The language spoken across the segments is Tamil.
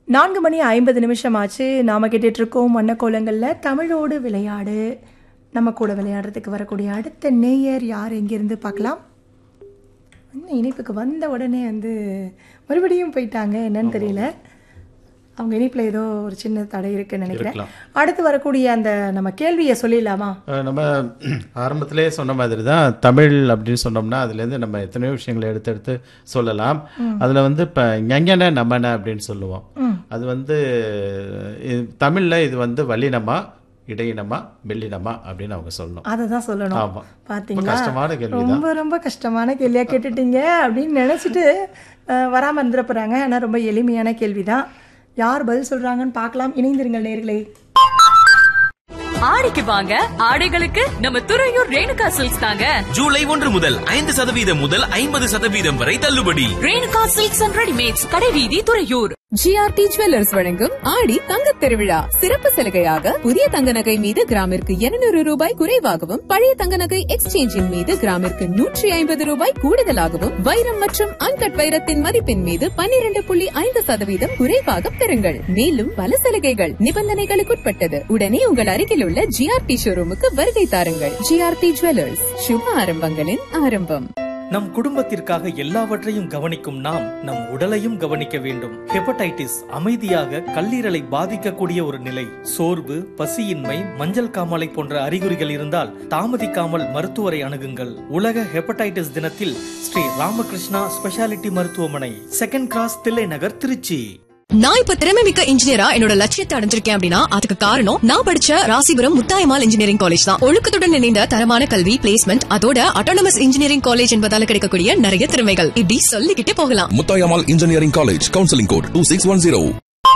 நான்கு மணி ஐம்பது நிமிஷம் ஆச்சு நாம கேட்டுட்டு இருக்கோம் வண்ணக்கோலங்களில் தமிழோடு விளையாடு நம்ம கூட விளையாடுறதுக்கு வரக்கூடிய அடுத்த நேயர் யார் எங்கிருந்து பார்க்கலாம் இன்னும் இணைப்புக்கு வந்த உடனே வந்து மறுபடியும் போயிட்டாங்க என்னன்னு தெரியல அவங்க இணைப்பில் ஏதோ ஒரு சின்ன தடை இருக்குன்னு நினைக்கிறேன் அடுத்து வரக்கூடிய அந்த நம்ம கேள்வியை சொல்லிடலாமா அஹ் நம்ம ஆரம்பத்திலே சொன்ன மாதிரி தான் தமிழ் அப்படின்னு சொன்னோம்னா அதுலேருந்து நம்ம எத்தனையோ விஷயங்களை எடுத்து எடுத்து சொல்லலாம் அதில் வந்து இப்போ ஞங்கன நமன அப்படின்னு சொல்லுவோம் அது வந்து இது- தமிழ்ல இது வந்து வல்லினமா இடையினமா மெல்லினமா அப்படின்னு அவங்க சொல்லணும் அதை தான் சொல்லணும் ஆமா. ரொம்ப பார்த்தீங்களா கஷ்டமான கேள்வி ரொம்ப ரொம்ப கஷ்டமான கேள்வியாக கேட்டுட்டீங்க அப்படின்னு நினச்சிட்டு வராமல் இருந்துட போகிறாங்க ஆனால் ரொம்ப எளிமையான கேள்வி தான் யார் பதில் சொல்கிறாங்கன்னு பார்க்கலாம் இணைந்திருங்கள் நேர்களே ஆடிக்கு வாங்க ஆடைகளுக்கு நம்ம துறையூர் ரேணுகா சில்க்ஸ் தாங்க ஜூலை ஒன்று முதல் ஐந்து சதவீதம் முதல் ஐம்பது சதவீதம் வரை தள்ளுபடி ரேணுகா சில்க்ஸ் அண்ட் ரெடிமேட்ஸ் கடைவீதி துறையூர் ஜிஆர்டி ஜுவல்லர்ஸ் வழங்கும் ஆடி தங்கத் திருவிழா சிறப்பு சலுகையாக புதிய தங்க நகை மீது கிராமிற்கு 200 ரூபாய் குறைவாகவும் பழைய தங்க நகை எக்ஸ்சேஞ்சின் மீது கிராமிற்கு நூற்றி ஐம்பது ரூபாய் கூடுதலாகவும் வைரம் மற்றும் அன்கட் வைரத்தின் மதிப்பின் மீது 12.5% புள்ளி ஐந்து சதவீதம் குறைவாக பெறுங்கள் மேலும் பல சலுகைகள் நிபந்தனைகளுக்குட்பட்டது உடனே உங்கள் அருகில் உள்ள ஜிஆர்டி ஷோரூமுக்கு வருகை தாருங்கள் ஜிஆர்டி ஜுவல்லர்ஸ் சுப ஆரம்பங்களின் ஆரம்பம் நம் குடும்பத்திற்காக எல்லாவற்றையும் கவனிக்கும் நாம் நம் உடலையும் கவனிக்க வேண்டும் ஹெப்படைட்டிஸ் அமைதியாக கல்லீரலை பாதிக்கக்கூடிய ஒரு நிலை சோர்வு பசியின்மை மஞ்சள் காமாலை போன்ற அறிகுறிகள் இருந்தால் தாமதிக்காமல் மருத்துவரை அணுகுங்கள் உலக ஹெப்படைட்டிஸ் தினத்தில் ஸ்ரீ ராமகிருஷ்ணா ஸ்பெஷாலிட்டி மருத்துவமனை செகண்ட் கிராஸ் தில்லை நகர் திருச்சி நான் இப்ப திறமை மிக்க இன்ஜினியரா என்னோட லட்சியத்தை அடைஞ்சிருக்கேன் அப்படின்னா அதுக்கு காரணம் நான் படிச்ச ராசிபுரம் முத்தாயமால் இன்ஜினியரிங் காலேஜ் தான் ஒழுக்கத்துடன் இணைந்த தரமான கல்வி பிளேஸ்மெண்ட் அதோட அட்டானமஸ் இன்ஜினியரிங் காலேஜ் என்பதால கிடைக்கக்கூடிய நிறைய திறமைகள் இப்படி சொல்லிக்கிட்டே போகலாம் Muthayammal engineering college counselling code two six one zero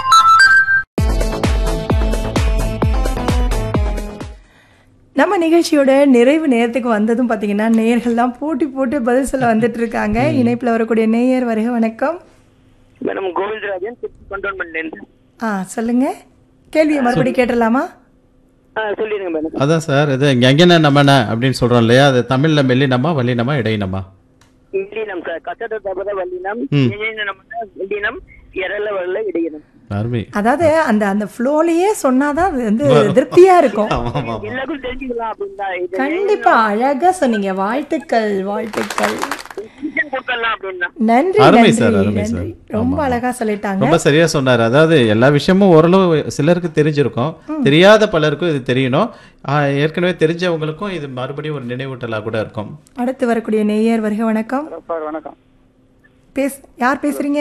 நம்ம நிகழ்ச்சியோட நிறைவு நேரத்துக்கு வந்ததும் பார்த்தீங்கன்னா நேயர்கள்லாம் போட்டி போட்டு பதில் சொல்ல வந்துட்டு இருக்காங்க இணைப்பில் வரக்கூடிய நேயர் வருக வணக்கம் மேடம் கோவிந்தராஜன் திருச்சி கண்டோன்மெண்ட்ல இருந்து ஆ சொல்லுங்க கேள்வியை மறுபடியும் கேட்டலாமா ஆ சொல்லிடுங்க மேடம் அதான் சார் இது ஞங்கன நமன அப்படின்னு சொல்றோம் இல்லையா அது தமிழ்ல மெல்லினமா வல்லினமா இடையினமா இல்லினம் சார் கசட தபத வல்லினம் ம். இணையினம் இல்லினம் எரல வரல இடையினம் அருமை அதாவது அந்த அந்த ஃப்ளோலயே சொன்னாதான் அது வந்து திருப்தியா இருக்கும் ஆமா ஆமா எல்லாருக்கும் தெரிஞ்சுக்கலாம் அப்படின்னு தான் இது கண்டிப்பா அழகா சொன்னீங்க வாழ்த்துக்கள் வாழ்த்துக்கள் reason கொடுக்கலாம் அப்படின்னா நன்றி அருமை நன்றி சார், அருமை நன்றி சார். ரொம்ப ஆமா. அழகா சொல்லிட்டாங்க ரொம்ப சரியா சொன்னார் அதாவது எல்லா விஷயமும் ஓரளவு சிலருக்கு தெரிஞ்சிருக்கும் தெரியாத பலருக்கும் இது தெரியணும் ஆ, ஏற்கனவே தெரிஞ்சவங்களுக்கும் இது மறுபடியும் ஒரு நினைவூட்டலா கூட இருக்கும் அடுத்து வரக்கூடிய நேயர் வருக வணக்கம் சார் வணக்கம் பேஸ் யார் பேசுறீங்க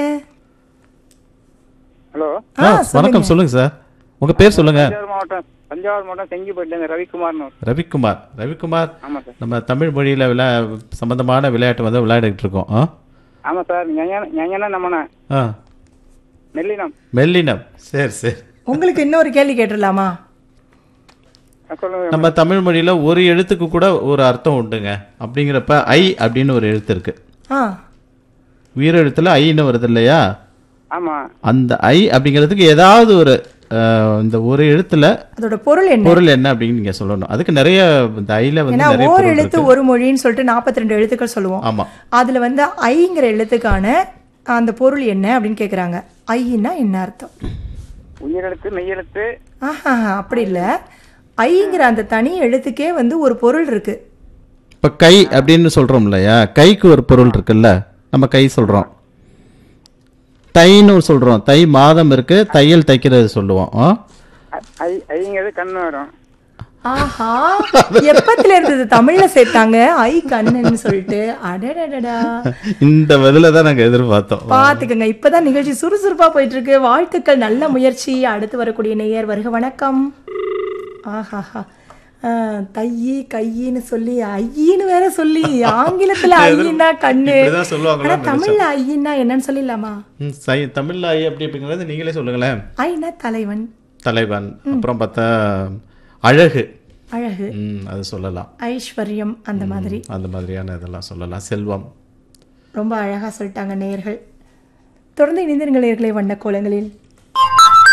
ஹலோ ஆ, ஆ, வணக்கம் சொல்லுங்க சார் உங்க பேர் சொல்லுங்க தஞ்சாவூர் மாவட்டம் தஞ்சாவூர் மாவட்டம் செங்கிப்பட்டிலேருந்து ரவிக்குமார்னு ஒரு- ரவிக்குமார் ரவிக்குமார் ஆமா சார் நம்ம தமிழ் மொழியில விளா சம்பந்தமான விளையாட்டு வந்து விளையாடிட்டு இருக்கோம் ஆ? ஆமா சார் ஞான நம்மன ஆ நெல்லினம் மெல்லினம் சரி சரி உங்களுக்கு இன்னொரு கேள்வி கேட்டுடலாமா சொல்லுங்க நம்ம தமிழ் மொழியில ஒரு எழுத்துக்கு கூட ஒரு அர்த்தம் உண்டுங்க அப்படிங்கிறப்ப ஐ அப்படின்னு ஒரு எழுத்து இருக்கு ஆ உயிரெழுத்துல ஐன்னு வருது இல்லையா ஆமா அந்த ஐ அப்படிங்கிறதுக்கு ஏதாவது ஒரு அஹ், இந்த ஒரு எழுத்துல அதோட பொருள் என்ன பொருள் என்ன அப்படின்னு நீங்க சொல்லணும் அதுக்கு நிறைய இந்த ஐல வந்து ஏன்னா நிறைய ஓர் பொருள் எழுத்து இருக்கு ஒரு மொழின்னு சொல்லிட்டு நாற்பத்தி ரெண்டு எழுத்துக்கள் சொல்லுவோம் ஆமா அதுல வந்து ஐங்கிற எழுத்துக்கான அந்த பொருள் என்ன அப்படின்னு கேக்குறாங்க ஐன்னா என்ன அர்த்தம் உயிரெழுத்து மெய்யெழுத்து ஆஹா அப்படி இல்ல ஐங்கிற அந்த தனி எழுத்துக்கே வந்து ஒரு பொருள் இருக்கு இப்ப கை அப்படின்னு சொல்றோம் இல்லையா கைக்கு ஒரு பொருள் இருக்குல்ல நம்ம கை சொல்றோம் தைன்னு சொல்றோம் தை மாதம் இருக்கு தையல் தைக்கிறது சொல்லுவோம் ஆ? ஐ ஐங்கிறது கண்ணு வரும் ஆஹா எப்பத்துல இருந்தது தமிழ்ல சேர்த்தாங்க ஐ கண்ணன்னு சொல்லிட்டு அடடடடா இந்த பதில தான் நாங்க எதிர்பார்த்தோம் பாத்துக்கங்க இப்பதான் நிகழ்ச்சி சுறுசுறுப்பா போயிட்டு இருக்கு வாழ்த்துக்கள் நல்ல முயற்சி அடுத்து வரக்கூடிய நேயர் வருக வணக்கம் ஆஹாஹா ஆஹ், தையி கையின்னு சொல்லி ஐயின்னு வேற சொல்லி ஆங்கிலத்துல ஐயின்னா கண்ணு இப்படிதான் சொல்லுவாங்களோன்னு ஆனா தமிழ்ல ஐயின்னா என்னன்னு சொல்லிடலாமா ம், சை- தமிழ்ல ஐ அப்படி அப்படிங்கிறது நீங்களே சொல்லுங்களேன் ஐனா தலைவன் தலைவன் அப்புறம் பார்த்தா அழகு அழகு ம், அது சொல்லலாம் ஐஸ்வர்யம் அந்த மாதிரி அந்த மாதிரியான இதெல்லாம் சொல்லலாம் செல்வம் ரொம்ப அழகா சொல்லிட்டாங்க நேயர்கள் தொடர்ந்து இணைந்திருங்கள் நேயர்களே வண்ண கோலங்களில்